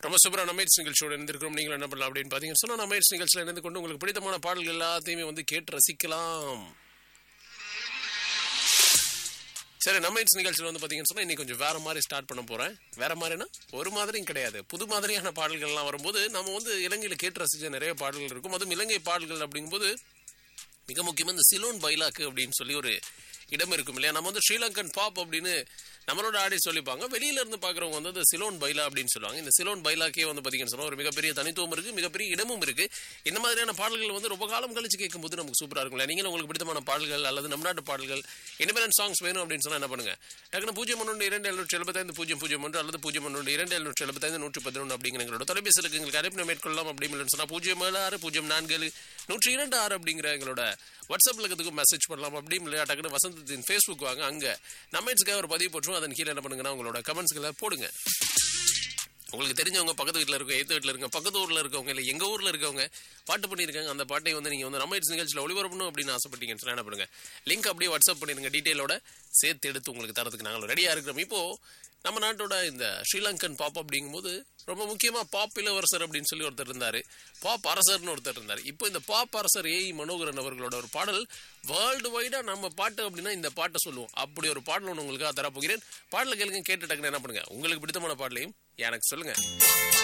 ரொம்ப சூப்பரான அமேட்ஸ் நிகழ்ச்சியோட இருந்திருக்கிறோம் நீங்கள் என்ன பண்ணலாம் அப்படின்னு பார்த்தீங்கன்னு சொன்னால் அமேட்ஸ் நிகழ்ச்சியில் இணைந்து கொண்டு உங்களுக்கு பிடித்தமான பாடல்கள் எல்லாத்தையுமே வந்து கேட்டு ரசிக்கலாம் சரி நம்ம இட்ஸ் நிகழ்ச்சியில் வந்து பார்த்தீங்கன்னு சொன்னால் இன்னைக்கு கொஞ்சம் வேற மாதிரி ஸ்டார்ட் பண்ண போகிறேன் வேற மாதிரினா ஒரு மாதிரியும் கிடையாது புது மாதிரியான பாடல்கள்லாம் வரும்போது நம்ம வந்து இலங்கையில் கேட்டு ரசிச்ச நிறைய பாடல்கள் இருக்கும் அதுவும் இலங்கை பாடல்கள் அப்படிங்கும்போது மிக முக்கியமாக இந்த சிலோன் பைலாக்கு அப்படின்னு சொல்லி ஒரு இடம் இருக்கும் இல்லையா நம்ம வந்து ஸ்ரீலங்கன் பாப் அப்படின்னு நம்மளோட ஆடி சொல்லிப்பாங்க வெளியில இருந்து பார்க்குறவங்க வந்து இந்த சிலோன் பைலா அப்படின்னு சொல்லுவாங்க இந்த சிலோன் பைலாக்கே வந்து பார்த்தீங்கன்னு சொன்னால் ஒரு மிகப்பெரிய தனித்துவம் இருக்கு மிகப்பெரிய இடமும் இருக்கு இந்த மாதிரியான பாடல்கள் வந்து ரொம்ப காலம் கழிச்சு கேட்கும்போது நமக்கு சூப்பராக இருக்கும்ல நீங்களும் உங்களுக்கு பிடித்தமான பாடல்கள் அல்லது நம்ம நாட்டு பாடல்கள் இண்டிபெண்டன்ட் சாங்ஸ் வேணும் அப்படின்னு சொன்னால் என்ன பண்ணுங்க டக்குனு பூஜ்ஜியம் ஒன்று இரண்டு எழுநூற்றி எழுபத்தைந்து பூஜ்ஜியம் பூஜ்ஜியம் ஒன்று அல்லது பூஜ்ஜியம் ஒன்று இரண்டு எழுநூற்றி எழுபத்தைந்து நூற்றி பதினொன்று அப்படிங்கிற எங்களோட தொலைபேசியில் எங்களுக்கு அழைப்பு மேற்கொள்ளலாம் அப்படின்னு சொன்னால் பூஜ்ஜியம் ஏழு ஆறு பூஜ்ஜியம் நான்கு ஏழு நூற்றி இரண்டு ஆறு அப்படிங்கிற எங்களோட வாட்ஸ்அப்பில் இருக்கிறதுக்கு மெசேஜ் பண்ணலாம் அப்படி இல்லையா டக்குனு வசந்தத்தின் ஃபேஸ்புக் வாங்க அங்கே நம்ம இட்ஸ்க்காக ஒரு பதிவு போட்டுரும் அதன் கீழே என்ன பண்ணுங்கன்னா உங்களோட கமெண்ட்ஸ்களை போடுங்க உங்களுக்கு தெரிஞ்சவங்க பக்கத்து வீட்டில் இருக்க எய்த்து வீட்டில் இருக்க பக்கத்து ஊரில் இருக்கவங்க இல்லை எங்கள் ஊரில் இருக்கவங்க பாட்டு பண்ணியிருக்காங்க அந்த பாட்டை வந்து நீங்கள் வந்து நம்ம இட்ஸ் நிகழ்ச்சியில் ஒளிபரப்பணும் அப்படின்னு ஆசைப்பட்டீங்கன்னு சொன்னா என்ன பண்ணுங்க லிங்க் அப்படியே வாட்ஸ்அப் பண்ணிடுங்க டீட்டெயிலோட சேர்த்து எடுத்து உங்களுக்கு தரதுக்கு நாங்கள் ரெடியாக இருக்கிறோம் இப்போது நம்ம நாட்டோட இந்த ஸ்ரீலங்கன் பாப் அப்படிங்கும்போது ரொம்ப முக்கியமாக பாப் இளவரசர் அப்படின்னு சொல்லி ஒருத்தர் இருந்தார் பாப் அரசர்னு ஒருத்தர் இருந்தார் இப்போ இந்த பாப் அரசர் ஏஇ மனோகரன் அவர்களோட ஒரு பாடல் வேர்ல்டு வைடாக நம்ம பாட்டு அப்படின்னா இந்த பாட்டை சொல்லுவோம் அப்படி ஒரு பாடல் ஒன்று உங்களுக்கு தரப்போகிறேன் பாடலை கேளுங்க கேட்டு டக்குன்னு என்ன பண்ணுங்க உங்களுக்கு பிடித்தமான பாடலையும் எனக்கு சொல்லுங்க